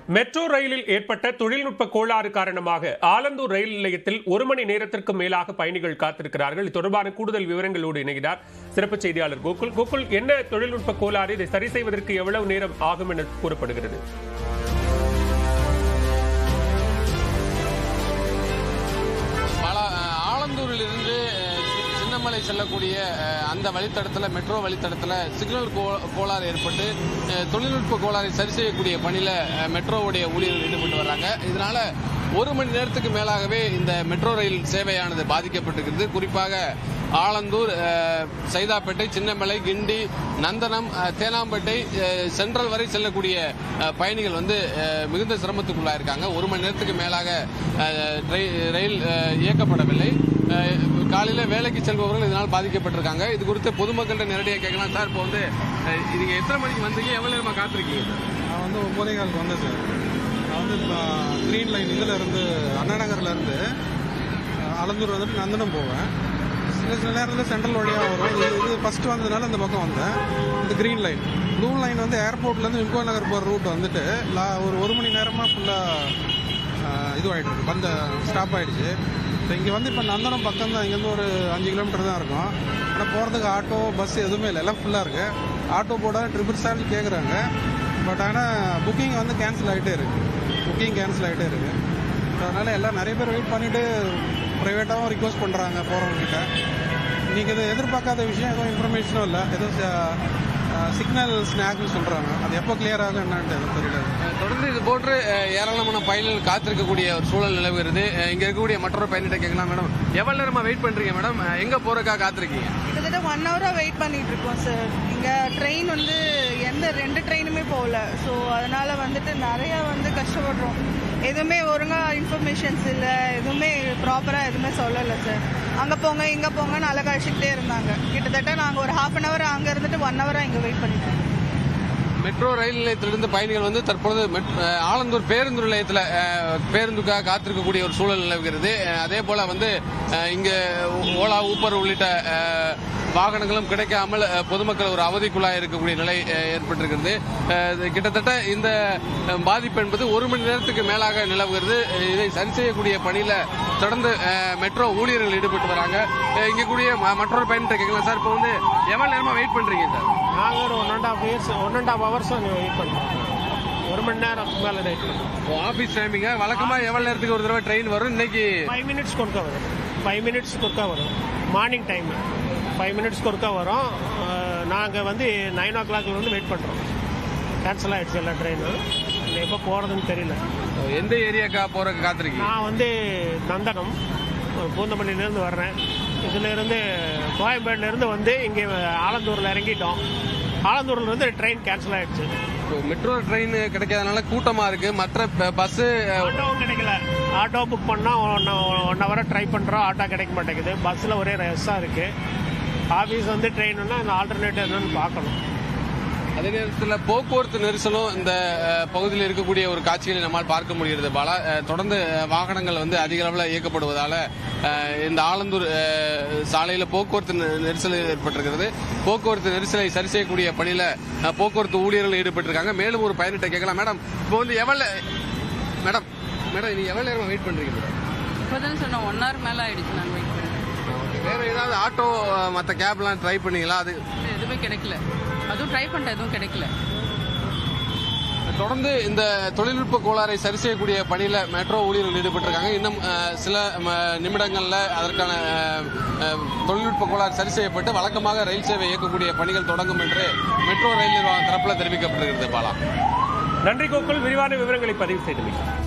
metro ரயிலில் ஏற்பட்ட தொழில்நுட்ப கோளாறு காரணமாக ஆலந்தூர் ரயில் நிலையத்தில் ஒரு மணி நேரத்திற்கு மேலாக பயணிகள் காத்திருக்கிறார்கள் இது தொடர்பான கூடுதல் விவரங்களோடு இணைகிறார் சிறப்பு செய்தியாளர் கோகுல் கோகுல் என்ன தொழில்நுட்ப கோளாறு இதை சரி செய்வதற்கு எவ்வளவு நேரம் ஆகும் என கூறப்படுகிறது பல அஹ், ஆலந்தூரிலிருந்து அஹ், சி- சின்னமலை செல்லக்கூடிய அஹ், அந்த வழித்தடத்தில் மெட்ரோ வழித்தடத்தில் சிக்னல் கோ- கோளாறு ஏற்பட்டு அஹ், தொழில்நுட்ப கோளாறை சரி செய்யக்கூடிய பணியில் அஹ், மெட்ரோவுடைய ஊழியர்கள் ஈடுபட்டு வர்றாங்க இதனால ஒரு மணி நேரத்துக்கு மேலாகவே இந்த மெட்ரோ ரயில் சேவையானது பாதிக்கப்பட்டிருக்கிறது குறிப்பாக ஆலந்தூர் அஹ், சைதாப்பேட்டை சின்னமலை கிண்டி நந்தனம் அஹ், தேனாம்பேட்டை அஹ், சென்ட்ரல் வரை செல்லக்கூடிய அஹ், பயணிகள் வந்து அஹ், மிகுந்த சிரமத்துக்குள்ளாக இருக்காங்க ஒரு மணி நேரத்துக்கு மேலாக அஹ், ட்ரை- ரயில் அஹ், இயக்கப்படவில்லை அஹ், காலையில வேலைக்கு செல்பவர்கள் இதனால் பாதிக்கப்பட்டிருக்காங்க இது குறித்து பொதுமக்கள்கிட்ட நேரடியாக கேட்கலாம் சார் இப்போ வந்து அஹ், நீங்க எத்தனை மணிக்கு வந்தீங்க எவ்வளவு நேரமா காத்திருக்கீங்க நான் வந்து ஒன்பதே காலுக்கு வந்தேன் சார் நான் வந்து இப்போ க்ரீன் லைன் இதில் இருந்து அண்ணா நகர்ல இருந்து அஹ், ஆலந்தூர் வந்துட்டு நந்தனம் போவேன் சில சில நேரத்தில் சென்ட்ரல் வழியாக வரும் இது இது ஃபஸ்ட்டு வந்ததுனால இந்த பக்கம் வந்தேன் இந்த க்ரீன் லைன் ப்ளூ லைன் வந்து ஏர்போர்ட்லேருந்து விம்கோ நகர் போகிற ரூட் வந்துட்டு லா ஒரு ஒரு மணி நேரமாக ஃபுல்லாக இதுவாகிட்டு இருக்கு பந்த ஸ்டாப் ஆகிடுச்சு இப்போ இங்கே வந்து இப்போ நந்தனம் பக்கம் தான் இங்கேருந்து ஒரு அஞ்சு கிலோமீட்டர் தான் இருக்கும் ஆனால் போகிறதுக்கு ஆட்டோ பஸ் எதுவுமே இல்லை எல்லாம் ஃபுல்லாக இருக்குது ஆட்டோ போட ட்ரிபிள் சார்ஜ் கேட்குறாங்க பட் ஆனால் புக்கிங் வந்து கேன்சல் ஆகிட்டே இருக்கு புக்கிங் கேன்சல் ஆகிட்டே இருக்கு அதனால எல்லாம் நிறைய பேர் வெயிட் பண்ணிட்டு ப்ரைவேட்டாகவும் ரிக்வஸ்ட் பண்ணுறாங்க போகிறவங்க கிட்ட இன்னைக்கு இது எதிர்பார்க்காத விஷயம் எதுவும் இன்ஃபர்மேஷனும் இல்லை ஏதோ சிக்னல் ஸ்நாக்னு சொல்கிறாங்க அது எப்போ கிளியர் ஆகும் என்னன்ட்டு எனக்கு தெரியல அஹ், தொடர்ந்து இது போன்று அஹ், ஏராளமான பயணிகள் காத்திருக்கக்கூடிய ஒரு சூழல் நிலவுகிறது அஹ், இங்க இருக்கக்கூடிய மற்றொரு பயணிகிட்ட கேட்கலாம் மேடம் எவ்வளவு நேரமா வெயிட் பண்றீங்க மேடம் அஹ், எங்க போறதுக்காக காத்திருக்கீங்க கிட்டத்தட்ட ஒன் ஹவரா வெயிட் பண்ணிட்டு இருக்கோம் சார் இங்க ட்ரெயின் வந்து எந்த ரெண்டு ட்ரெயினுமே போகல ஸோ அதனால வந்துட்டு நிறைய வந்து கஷ்டப்படுறோம் எதுவுமே ஒழுங்கா இன்ஃபர்மேஷன்ஸ் இல்லை எதுவுமே ப்ராப்பரா எதுவுமே சொல்லலை சார் அங்க போங்க இங்க போங்கன்னு அழகாச்சிக்கிட்டே இருந்தாங்க கிட்டத்தட்ட நாங்க ஒரு ஹாஃப் அன் ஹவர் அங்க இருந்துட்டு ஒன் ஹவரா இங்க வெயிட் பண்ணிட்டு இருக்கோம் மெட்ரோ ரயில் நிலையத்திலிருந்து பயணிகள் வந்து தற்பொழுது மெட்- அஹ், ஆலந்தூர் பேருந்து நிலையத்தில் அஹ், பேருந்துக்காக காத்திருக்கக்கூடிய ஒரு சூழல் நிலவுகிறது அஹ், அதே போல வந்து அஹ், இங்க ஓலா ஊப்பர் உள்ளிட்ட அஹ், வாகனங்களும் கிடைக்காமல் அஹ், பொதுமக்கள் ஒரு அவதிக்குள்ளாக இருக்கக்கூடிய நிலை அஹ், ஏற்பட்டிருக்கிறது அஹ், இது கிட்டத்தட்ட இந்த அஹ், பாதிப்பு என்பது ஒரு மணி நேரத்துக்கு மேலாக நிலவுகிறது அஹ், இதை சரி செய்யக்கூடிய பணியில தொடர்ந்து அஹ், மெட்ரோ ஊழியர்கள் ஈடுபட்டு வராங்க அஹ், இங்க கூடிய ம- மற்றொரு பயணிட்ட கேட்கலாம் சார் இப்போ வந்து எவ்வளவு நேரமா வெயிட் பண்றீங்க சார் நாங்கள் ஒரு one and half years one and half hours wait பண்ணுறோம் ஒரு மணி நேரம் மேலே வெயிட் பண்ணுறோம் ஆபீஸ் டைமிங்க வழக்கமா எவ்வளவு நேரத்துக்கு ஒரு தடவை ட்ரெயின் வரும் இன்னைக்கு ஃபைவ் மினிட்ஸ் கொடுக்க வரும் ஃபைவ் மினிட்ஸ் கொடுக்க வரும் மார்னிங் டைம் ஃபைவ் மினிட்ஸ் கொடுக்க வரும் நாங்கள் வந்து நைன் ஓ கிளாக்ல வந்து வெயிட் பண்ணுறோம் கேன்சல் ஆகிடுச்சு எல்லா ட்ரெயினும் எப்போ போகிறதுன்னு தெரியல எந்த ஏரியாக்கா போறதுக்கு காத்திருக்கீங்க நான் வந்து நந்தனம் பூந்தமல்லியிலேருந்து வர்றேன் இதிலேருந்து கோயம்பேடுலேருந்து வந்து இங்கே ஆலந்தூரில் இறங்கிட்டோம் ஆலந்தூர்ல இருந்து ட்ரெயின் கேன்சல் ஆகிடுச்சு இப்போ மெட்ரோ ட்ரெயின் கிடைக்காதனால கூட்டமா இருக்கு மற்ற பஸ் ஆட்டோவும் கிடைக்கல ஆட்டோ புக் பண்ணால் ஒன் ஒன் ஹவரை ட்ரை பண்ணுறோம் ஆட்டோ கிடைக்க மாட்டேங்குது பஸ்ஸில் ஒரே ரஷ்ஷாக இருக்குது ஆஃபீஸ் வந்து ட்ரெயின்னா இந்த ஆல்டர்னேட்டிவ் என்னன்னு பார்க்கணும் அதே நேரத்தில் போக்குவரத்து நெரிசலும் இந்த அஹ், பகுதியில் இருக்கக்கூடிய ஒரு காட்சிகளை நம்மால் பார்க்க முடிகிறது பல அஹ், தொடர்ந்து அஹ், வாகனங்கள் வந்து அதிக அளவில் இயக்கப்படுவதால அஹ், இந்த ஆலந்தூர் அஹ், சாலையில போக்குவரத்து நெ- நெரிசல் ஏற்பட்டிருக்கிறது போக்குவரத்து நெரிசலை சரி செய்யக்கூடிய பணியில அஹ், போக்குவரத்து ஊழியர்கள் ஈடுபட்டிருக்காங்க மேலும் ஒரு பயணிட்ட கேட்கலாம் மேடம் இப்போ வந்து எவ்வளவு மேடம் மேடம் நீங்க எவ்வளவு நேரமா வெயிட் பண்றீங்க மேடம் இப்போதான் சொன்னோம் ஒன் ஹவர் மேலே ஆயிடுச்சு நாங்கள் வெயிட் பண்ணுறோம் வேற ஏதாவது ஆட்டோ மற்ற கேப்லாம் ட்ரை பண்ணீங்களா அது எதுவுமே கிடைக்கல அதுவும் ட்ரை பண்ணிட்டேன் எதுவும் கிடைக்கல தொடர்ந்து இந்த தொழில்நுட்ப கோளாறை சரி செய்யக்கூடிய பணியில மெட்ரோ ஊழியர்கள் ஈடுபட்டிருக்காங்க இன்னும் அஹ், சில ம, நிமிடங்கள்ல அதற்கான அஹ், அஹ், தொழில்நுட்ப கோளாறு சரி செய்யப்பட்டு வழக்கமாக ரயில் சேவை இயக்கக்கூடிய பணிகள் தொடங்கும் என்று மெட்ரோ ரயில் நிர்வாகம் தரப்புல தெரிவிக்கப்பட்டிருக்கிறது பாலா நன்றி கோகுல் விரிவான விவரங்களை பதிவு செய்தமைக்கு